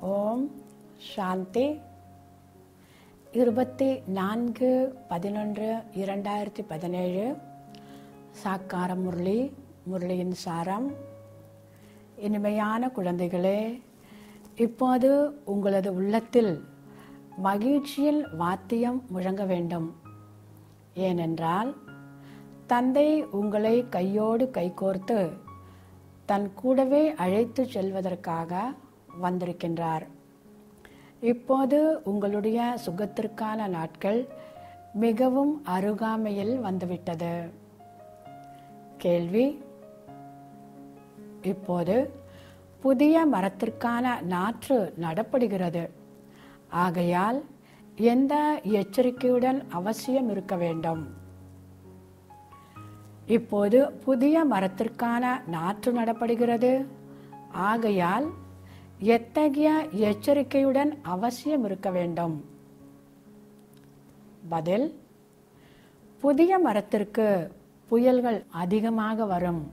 ஓம் சாந்தி இருபத்தி நான்கு பதினொன்று இரண்டாயிரத்தி பதினேழு சாக்கார முரளி முரளியின் சாரம் இனிமையான குழந்தைகளே இப்போது உங்களது உள்ளத்தில் மகிழ்ச்சியில் வாத்தியம் முழங்க வேண்டும் ஏனென்றால் தந்தை உங்களை கையோடு கைகோர்த்து தன் கூடவே அழைத்து செல்வதற்காக வந்திருக்கின்றார் இப்போது உங்களுடைய சுகத்திற்கான நாட்கள் மிகவும் அருகாமையில் வந்துவிட்டது கேள்வி இப்போது புதிய மரத்திற்கான நாற்று நடப்படுகிறது ஆகையால் எந்த எச்சரிக்கையுடன் அவசியம் இருக்க வேண்டும் இப்போது புதிய மரத்திற்கான நாற்று நடப்படுகிறது ஆகையால் எத்தகைய எச்சரிக்கையுடன் அவசியம் இருக்க வேண்டும் பதில் புதிய மரத்திற்கு புயல்கள் அதிகமாக வரும்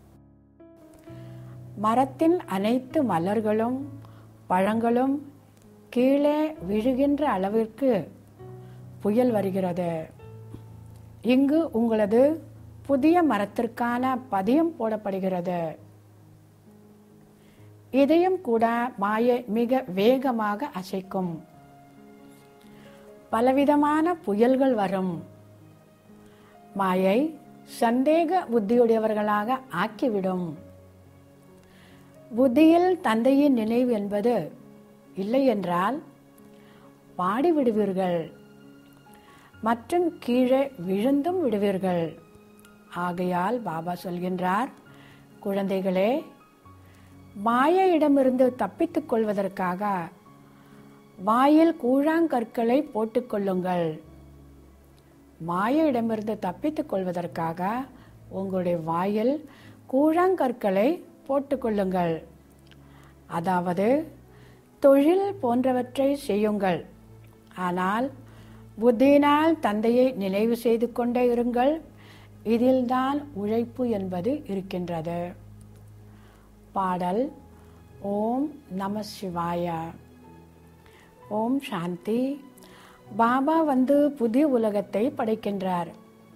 மரத்தின் அனைத்து மலர்களும் பழங்களும் கீழே விழுகின்ற அளவிற்கு புயல் வருகிறது இங்கு உங்களது புதிய மரத்திற்கான பதியம் போடப்படுகிறது இதையும் கூட மாயை மிக வேகமாக அசைக்கும் பலவிதமான புயல்கள் வரும் மாயை சந்தேக புத்தியுடையவர்களாக ஆக்கிவிடும் புத்தியில் தந்தையின் நினைவு என்பது இல்லை என்றால் பாடிவிடுவீர்கள் மற்றும் கீழே விழுந்தும் விடுவீர்கள் ஆகையால் பாபா சொல்கின்றார் குழந்தைகளே மாயையிடமிருந்து தப்பித்துக் கொள்வதற்காக வாயில் கூழாங்கற்களை போட்டுக்கொள்ளுங்கள் மாயையிடமிருந்து தப்பித்துக் கொள்வதற்காக உங்களுடைய வாயில் கூழாங்கற்களை போட்டுக்கொள்ளுங்கள் அதாவது தொழில் போன்றவற்றை செய்யுங்கள் ஆனால் புத்தியினால் தந்தையை நினைவு செய்து கொண்டே இருங்கள் இதில்தான் உழைப்பு என்பது இருக்கின்றது பாடல் ஓம் நம சிவாய ஓம் சாந்தி பாபா வந்து புதிய உலகத்தை படைக்கின்றார்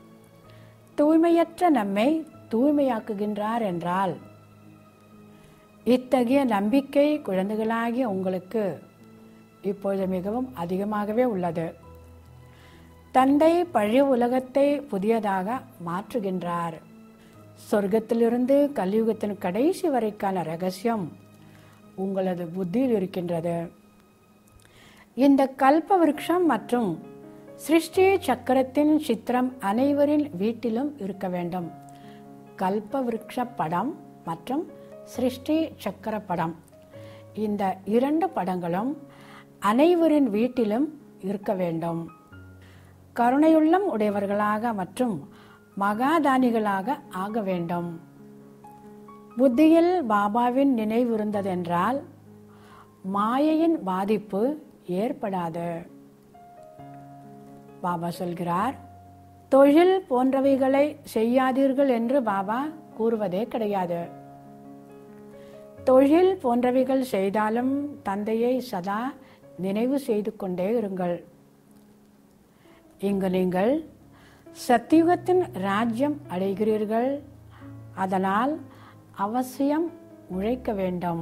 தூய்மையற்ற நம்மை தூய்மையாக்குகின்றார் என்றால் இத்தகைய நம்பிக்கை குழந்தைகளாகிய உங்களுக்கு இப்பொழுது மிகவும் அதிகமாகவே உள்ளது தந்தை பழைய உலகத்தை புதியதாக மாற்றுகின்றார் சொர்க்கத்திலிருந்து கலியுகத்தின் கடைசி வரைக்கான ரகசியம் உங்களது புத்தியில் இருக்கின்றது இந்த கல்ப விருட்சம் மற்றும் சிருஷ்டி சக்கரத்தின் சித்திரம் அனைவரின் வீட்டிலும் இருக்க வேண்டும் கல்ப விருட்ச படம் மற்றும் சிருஷ்டி சக்கர படம் இந்த இரண்டு படங்களும் அனைவரின் வீட்டிலும் இருக்க வேண்டும் கருணையுள்ளம் உடையவர்களாக மற்றும் மகாதானிகளாக ஆக வேண்டும் புத்தியில் பாபாவின் நினைவு இருந்ததென்றால் மாயையின் பாதிப்பு ஏற்படாது பாபா சொல்கிறார் தொழில் போன்றவைகளை செய்யாதீர்கள் என்று பாபா கூறுவதே கிடையாது தொழில் போன்றவைகள் செய்தாலும் தந்தையை சதா நினைவு செய்து கொண்டே இருங்கள் இங்கு நீங்கள் சத்தியுகத்தின் ராஜ்யம் அடைகிறீர்கள் அதனால் அவசியம் உழைக்க வேண்டும்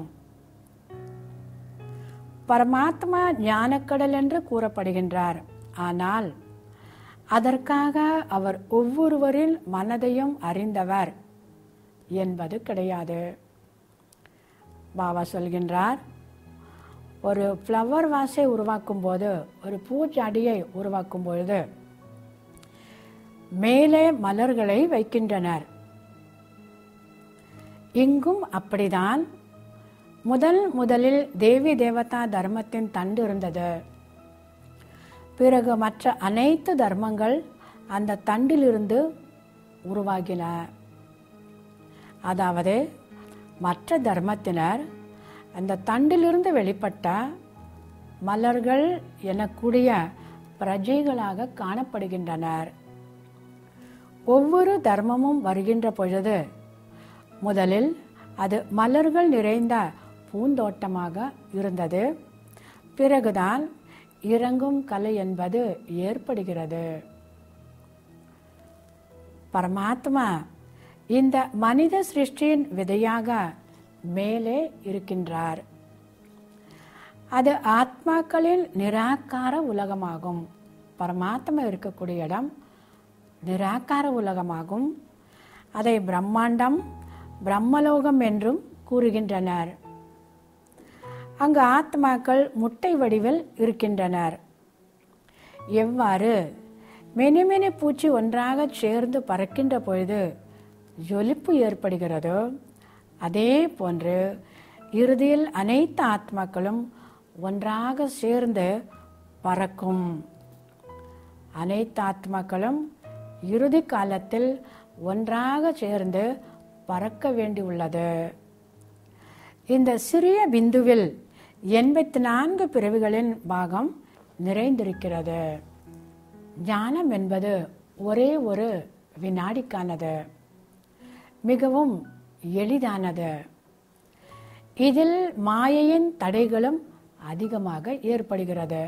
பரமாத்மா ஞானக்கடல் என்று கூறப்படுகின்றார் ஆனால் அதற்காக அவர் ஒவ்வொருவரின் மனதையும் அறிந்தவர் என்பது கிடையாது பாபா சொல்கின்றார் ஒரு ஃப்ளவர் வாஸை உருவாக்கும் போது ஒரு பூச்செடியை உருவாக்கும் பொழுது மேலே மலர்களை வைக்கின்றனர் இங்கும் அப்படிதான் முதல் முதலில் தேவி தேவதா தர்மத்தின் தண்டு இருந்தது பிறகு மற்ற அனைத்து தர்மங்கள் அந்த தண்டிலிருந்து உருவாகின அதாவது மற்ற தர்மத்தினர் அந்த தண்டிலிருந்து வெளிப்பட்ட மலர்கள் எனக்கூடிய பிரஜைகளாக காணப்படுகின்றனர் ஒவ்வொரு தர்மமும் வருகின்ற பொழுது முதலில் அது மலர்கள் நிறைந்த பூந்தோட்டமாக இருந்தது பிறகுதான் இறங்கும் கலை என்பது ஏற்படுகிறது பரமாத்மா இந்த மனித சிருஷ்டியின் விதையாக மேலே இருக்கின்றார் அது ஆத்மாக்களின் நிராகார உலகமாகும் பரமாத்மா இருக்கக்கூடிய இடம் நிராகார உலகமாகும் அதை பிரம்மாண்டம் பிரம்மலோகம் என்றும் கூறுகின்றனர் அங்கு ஆத்மாக்கள் முட்டை வடிவில் இருக்கின்றனர் எவ்வாறு மெனிமெனி பூச்சி ஒன்றாக சேர்ந்து பறக்கின்ற பொழுது ஜொலிப்பு ஏற்படுகிறதோ அதே போன்று இறுதியில் அனைத்து ஆத்மாக்களும் ஒன்றாக சேர்ந்து பறக்கும் அனைத்து ஆத்மாக்களும் இறுதி காலத்தில் ஒன்றாக சேர்ந்து பறக்க வேண்டியுள்ளது இந்த சிறிய பிந்துவில் எண்பத்தி நான்கு பிறவிகளின் பாகம் நிறைந்திருக்கிறது ஞானம் என்பது ஒரே ஒரு வினாடிக்கானது மிகவும் எளிதானது இதில் மாயையின் தடைகளும் அதிகமாக ஏற்படுகிறது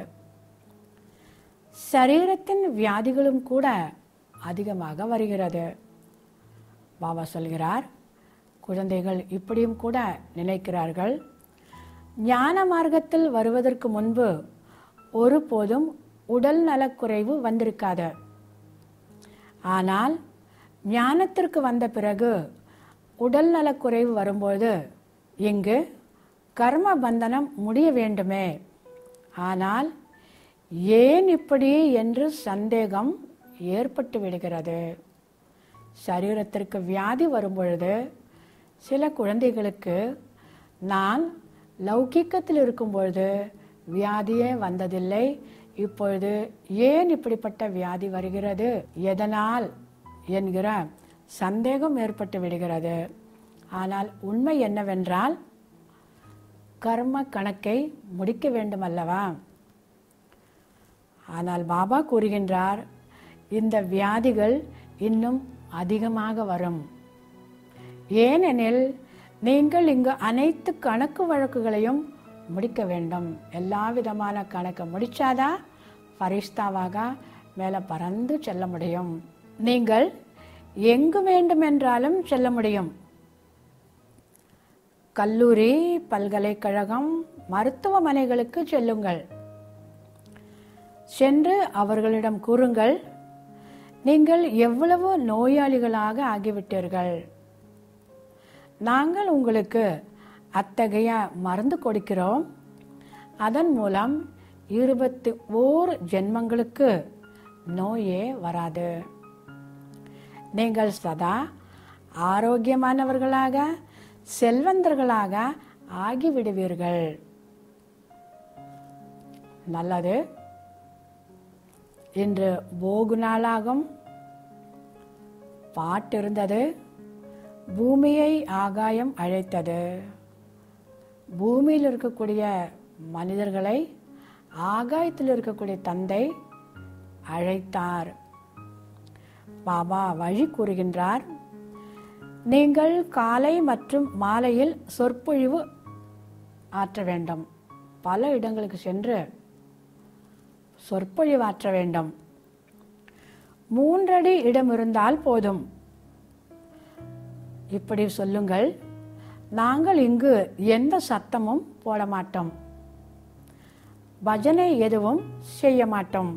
சரீரத்தின் வியாதிகளும் கூட அதிகமாக வருகிறது பாபா சொல்கிறார் குழந்தைகள் இப்படியும் கூட நினைக்கிறார்கள் ஞான மார்க்கத்தில் வருவதற்கு முன்பு ஒருபோதும் உடல் நலக்குறைவு வந்திருக்காது ஆனால் ஞானத்திற்கு வந்த பிறகு உடல் நலக்குறைவு வரும்போது இங்கு கர்ம பந்தனம் முடிய வேண்டுமே ஆனால் ஏன் இப்படி என்று சந்தேகம் ஏற்பட்டு விடுகிறது சரீரத்திற்கு வியாதி வரும்பொழுது சில குழந்தைகளுக்கு நான் லௌகிக்கத்தில் இருக்கும் பொழுது வியாதியே வந்ததில்லை இப்பொழுது ஏன் இப்படிப்பட்ட வியாதி வருகிறது எதனால் என்கிற சந்தேகம் ஏற்பட்டு விடுகிறது ஆனால் உண்மை என்னவென்றால் கர்ம கணக்கை முடிக்க வேண்டும் அல்லவா ஆனால் பாபா கூறுகின்றார் இந்த வியாதிகள் இன்னும் அதிகமாக வரும் ஏனெனில் நீங்கள் இங்கு அனைத்து கணக்கு வழக்குகளையும் முடிக்க வேண்டும் எல்லா விதமான கணக்கை முடிச்சாதான் பரிஸ்தாவாக மேலே பறந்து செல்ல முடியும் நீங்கள் எங்கு வேண்டுமென்றாலும் செல்ல முடியும் கல்லூரி பல்கலைக்கழகம் மருத்துவமனைகளுக்கு செல்லுங்கள் சென்று அவர்களிடம் கூறுங்கள் நீங்கள் எவ்வளவு நோயாளிகளாக ஆகிவிட்டீர்கள் நாங்கள் உங்களுக்கு அத்தகைய மருந்து கொடுக்கிறோம் அதன் மூலம் இருபத்தி ஓர் ஜென்மங்களுக்கு நோயே வராது நீங்கள் சதா ஆரோக்கியமானவர்களாக செல்வந்தர்களாக ஆகிவிடுவீர்கள் நல்லது இன்று போகு நாளாகும் பாட்டு இருந்தது பூமியை ஆகாயம் அழைத்தது பூமியில் இருக்கக்கூடிய மனிதர்களை ஆகாயத்தில் இருக்கக்கூடிய தந்தை அழைத்தார் பாபா வழி கூறுகின்றார் நீங்கள் காலை மற்றும் மாலையில் சொற்பொழிவு ஆற்ற வேண்டும் பல இடங்களுக்கு சென்று சொற்பொழிவாற்ற வேண்டும் மூன்றடி இடம் இருந்தால் போதும் இப்படி சொல்லுங்கள் நாங்கள் இங்கு எந்த சத்தமும் போட மாட்டோம் பஜனை எதுவும் செய்ய மாட்டோம்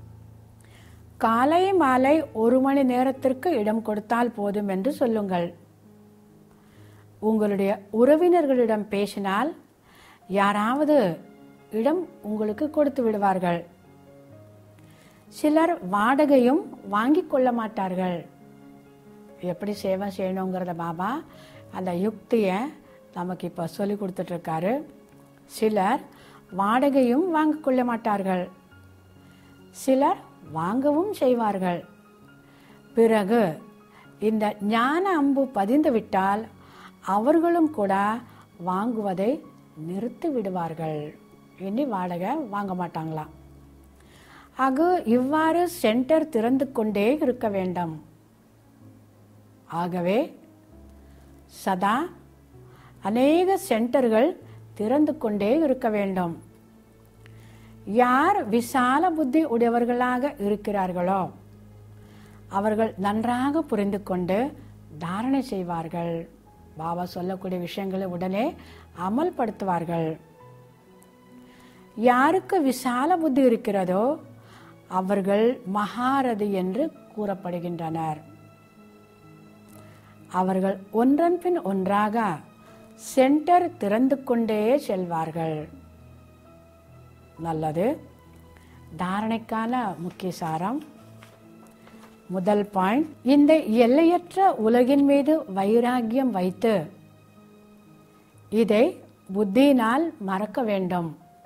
காலை மாலை ஒரு மணி நேரத்திற்கு இடம் கொடுத்தால் போதும் என்று சொல்லுங்கள் உங்களுடைய உறவினர்களிடம் பேசினால் யாராவது இடம் உங்களுக்கு கொடுத்து விடுவார்கள் சிலர் வாடகையும் வாங்கி கொள்ள மாட்டார்கள் எப்படி சேவை செய்யணுங்கிறத பாபா அந்த யுக்தியை நமக்கு இப்போ சொல்லி கொடுத்துட்ருக்காரு சிலர் வாடகையும் வாங்கி கொள்ள மாட்டார்கள் சிலர் வாங்கவும் செய்வார்கள் பிறகு இந்த ஞான அம்பு பதிந்து விட்டால் அவர்களும் கூட வாங்குவதை நிறுத்தி விடுவார்கள் இனி வாடகை வாங்க மாட்டாங்களாம் ஆக இவ்வாறு சென்டர் திறந்து கொண்டே இருக்க வேண்டும் ஆகவே சதா அநேக சென்டர்கள் திறந்து கொண்டே இருக்க வேண்டும் யார் விசால புத்தி உடையவர்களாக இருக்கிறார்களோ அவர்கள் நன்றாக புரிந்து கொண்டு தாரணை செய்வார்கள் பாபா சொல்லக்கூடிய விஷயங்களை உடனே அமல்படுத்துவார்கள் யாருக்கு விசால புத்தி இருக்கிறதோ அவர்கள் மகாரதி என்று கூறப்படுகின்றனர் அவர்கள் ஒன்றன் பின் ஒன்றாக சென்டர் திறந்து கொண்டே செல்வார்கள் நல்லது தாரணைக்கான முக்கிய சாரம் முதல் பாயிண்ட் இந்த எல்லையற்ற உலகின் மீது வைராகியம் வைத்து இதை புத்தியினால் மறக்க வேண்டும்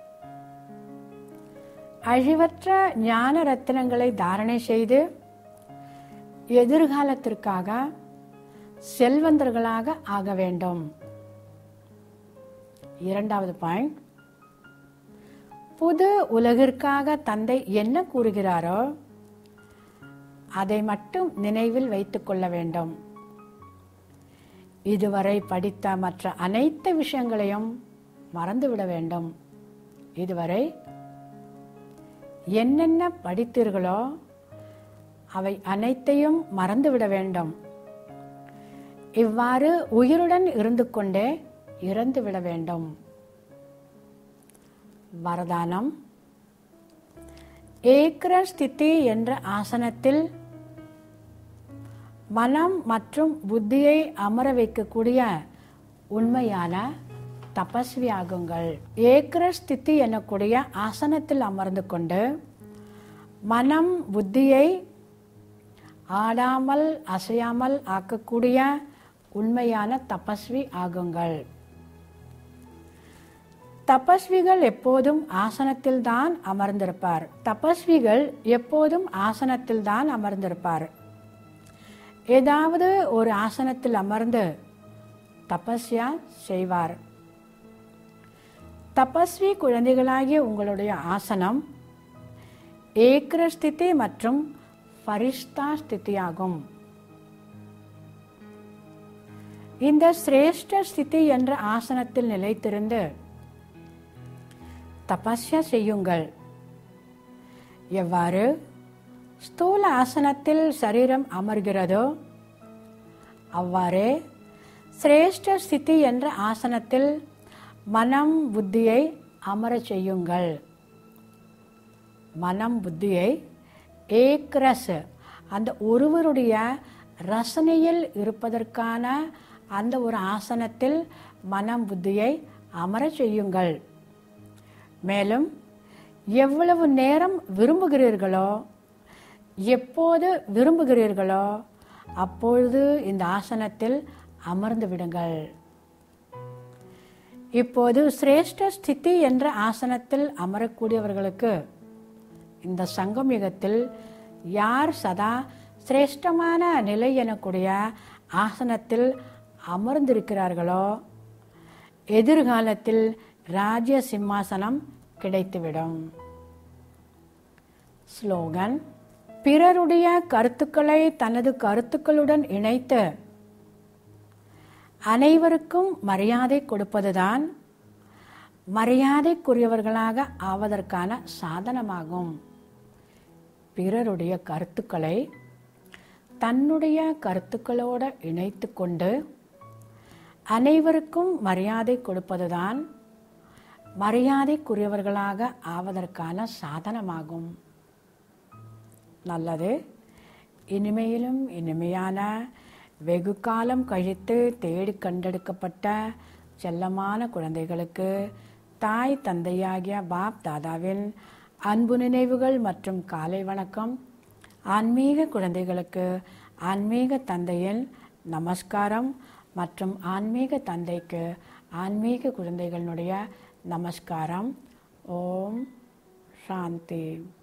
அழிவற்ற ஞான ரத்தினங்களை தாரணை செய்து எதிர்காலத்திற்காக செல்வந்தர்களாக ஆக வேண்டும் இரண்டாவது பாயிண்ட் புது உலகிற்காக தந்தை என்ன கூறுகிறாரோ அதை மட்டும் நினைவில் வைத்துக் கொள்ள வேண்டும் இதுவரை படித்த மற்ற அனைத்து விஷயங்களையும் மறந்துவிட வேண்டும் இதுவரை என்னென்ன படித்தீர்களோ அவை அனைத்தையும் மறந்துவிட வேண்டும் இவ்வாறு உயிருடன் இருந்து கொண்டே இறந்து விட வேண்டும் வரதானம் ஏக்ர ஸ்திதி என்ற ஆசனத்தில் மனம் மற்றும் புத்தியை அமர வைக்கக்கூடிய உண்மையான தபஸ்வி ஆகுங்கள் ஏக்ர ஸ்திதி எனக்கூடிய ஆசனத்தில் அமர்ந்து கொண்டு மனம் புத்தியை ஆடாமல் அசையாமல் ஆக்கக்கூடிய உண்மையான தபஸ்வி ஆகுங்கள் தபஸ்விகள் எப்போதும் ஆசனத்தில் தான் அமர்ந்திருப்பார் தபஸ்விகள் எப்போதும் ஆசனத்தில் தான் அமர்ந்திருப்பார் ஏதாவது ஒரு ஆசனத்தில் அமர்ந்து தபஸ்யா செய்வார் தபஸ்வி குழந்தைகளாகிய உங்களுடைய ஆசனம் ஏக்ர ஸ்திதி மற்றும் ஃபரிஷ்தா ஸ்திதியாகும் இந்த சிரேஷ்ட ஸ்திதி என்ற ஆசனத்தில் நிலைத்திருந்து தபஸ்யா செய்யுங்கள் எவ்வாறு ஸ்தூல ஆசனத்தில் சரீரம் அமர்கிறதோ அவ்வாறே சிரேஷ்ட ஸ்திதி என்ற ஆசனத்தில் மனம் புத்தியை அமரச் செய்யுங்கள் மனம் புத்தியை ஏக்ரஸ் அந்த ஒருவருடைய ரசனையில் இருப்பதற்கான அந்த ஒரு ஆசனத்தில் மனம் புத்தியை அமரச் செய்யுங்கள் மேலும் எவ்வளவு நேரம் விரும்புகிறீர்களோ எப்போது விரும்புகிறீர்களோ அப்பொழுது இந்த ஆசனத்தில் அமர்ந்து விடுங்கள் இப்போது சிரேஷ்ட ஸ்திதி என்ற ஆசனத்தில் அமரக்கூடியவர்களுக்கு இந்த சங்கமிகத்தில் யார் சதா சிரேஷ்டமான நிலை எனக்கூடிய ஆசனத்தில் அமர்ந்திருக்கிறார்களோ எதிர்காலத்தில் ராஜ்ய சிம்மாசனம் கிடைத்துவிடும் ஸ்லோகன் பிறருடைய கருத்துக்களை தனது கருத்துக்களுடன் இணைத்து அனைவருக்கும் மரியாதை கொடுப்பதுதான் மரியாதைக்குரியவர்களாக ஆவதற்கான சாதனமாகும் பிறருடைய கருத்துக்களை தன்னுடைய கருத்துக்களோடு இணைத்து கொண்டு அனைவருக்கும் மரியாதை கொடுப்பதுதான் மரியாதைக்குரியவர்களாக ஆவதற்கான சாதனமாகும் நல்லது இனிமையிலும் இனிமையான வெகு காலம் கழித்து தேடி கண்டெடுக்கப்பட்ட செல்லமான குழந்தைகளுக்கு தாய் தந்தையாகிய பாப் தாதாவின் அன்பு நினைவுகள் மற்றும் காலை வணக்கம் ஆன்மீக குழந்தைகளுக்கு ஆன்மீக தந்தையின் நமஸ்காரம் மற்றும் ஆன்மீக தந்தைக்கு ஆன்மீக குழந்தைகளுடைய நமஸ்காரம் ஓம் சாந்தி